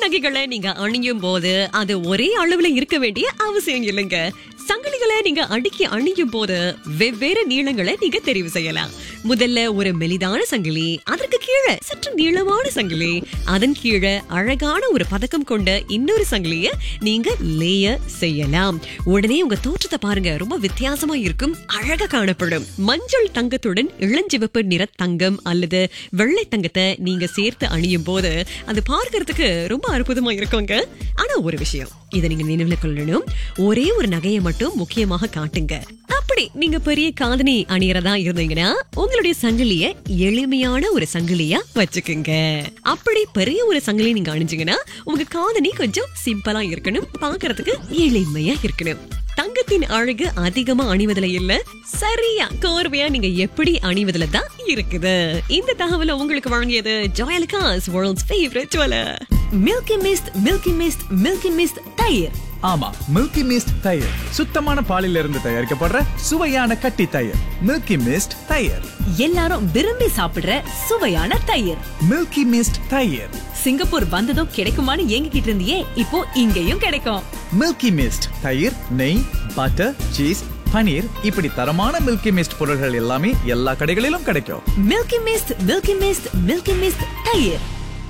நகைகளை நீங்க அணியும் போது அது ஒரே அளவுல இருக்க வேண்டிய அவசியம் இல்லைங்க சங்கிலிகளை நீங்க அடுக்கி அணியும் போது வெவ்வேறு நீளங்களை நீங்க தெரிவு செய்யலாம் முதல்ல ஒரு மெலிதான சங்கிலி அதற்கு கீழே சற்று நீளமான சங்கிலி அதன் கீழே அழகான ஒரு பதக்கம் கொண்ட இன்னொரு சங்கிலிய நீங்க லேயர் செய்யலாம் உடனே உங்க தோற்றத்தை பாருங்க ரொம்ப வித்தியாசமா இருக்கும் அழகா காணப்படும் மஞ்சள் தங்கத்துடன் இளஞ்சிவப்பு நிற தங்கம் அல்லது வெள்ளை தங்கத்தை நீங்க சேர்த்து அணியும் போது அது பார்க்கறதுக்கு ரொம்ப அற்புதமா இருக்குங்க ஆனா ஒரு விஷயம் இதை நீங்க நினைவுல கொள்ளணும் ஒரே ஒரு நகையை மட்டும் முக்கியமாக காட்டுங்க அப்படி நீங்க பெரிய காதணி அணியறதா இருந்தீங்கன்னா உங்களுடைய சங்கிலிய எளிமையான ஒரு சங்கிலியா வச்சுக்குங்க அப்படி பெரிய ஒரு சங்கிலி நீங்க அணிஞ்சீங்கன்னா உங்க காதணி கொஞ்சம் சிம்பிளா இருக்கணும் பார்க்கறதுக்கு எளிமையா இருக்கணும் தங்கத்தின் அழகு அதிகமா அணிவதுல இல்ல சரியா கோர்வையா நீங்க எப்படி அணிவதுல தான் இருக்குது இந்த தகவலை உங்களுக்கு வழங்கியது Joyalukkas world's favourite jeweller milky mist milky mist milky mist தயிர் ஆமா மில்கி மிஸ்ட் தயிர் சுத்தமான பாலில் இருந்து தயாரிக்கப்படுற சுவையான கட்டி தயிர் மில்கி மிஸ்ட் தயிர் எல்லாரும் விரும்பி சாப்பிடுற சுவையான தயிர் மில்கி மிஸ்ட் தயிர் சிங்கப்பூர் வந்ததும் கிடைக்குமான்னு ஏங்கிக்கிட்டு இருந்தியே இப்போ இங்கேயும் கிடைக்கும் மில்கி மிஸ்ட் தயிர் நெய் பட்டர் சீஸ் பனீர் இப்படி தரமான மில்கி மிஸ்ட் பொருட்கள் எல்லாமே எல்லா கடைகளிலும் கிடைக்கும் milky mist milky mist milky mist தயிர்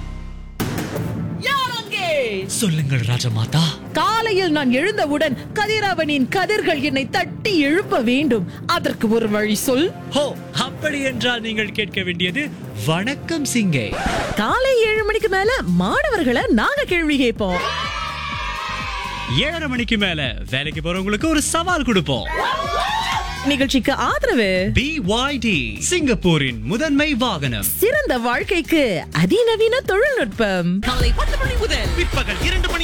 சொல்லுங்கள் ராஜமாதா காலையில் நான் எழுந்தவுடன் கதிரவனின் கதிர்கள் என்னை தட்டி எழுப்ப வேண்டும் அதற்கு ஒரு வழி சொல் ஹோ அப்படி என்றால் நீங்கள் கேட்க வேண்டியது வணக்கம் சிங்கே காலை ஏழு மணிக்கு மேல மாணவர்களை நாங்க கேள்வி கேட்போம் ஏழரை மணிக்கு மேல வேலைக்கு போறவங்களுக்கு ஒரு சவால் கொடுப்போம் நிகழ்ச்சிக்கு ஆதரவு பிஒய்டி சிங்கப்பூரின் முதன்மை வாகனம் சிறந்த வாழ்க்கைக்கு அதிநவீன தொழில்நுட்பம் காலை பத்து மணி முதல் பிற்பகல் இரண்டு மணி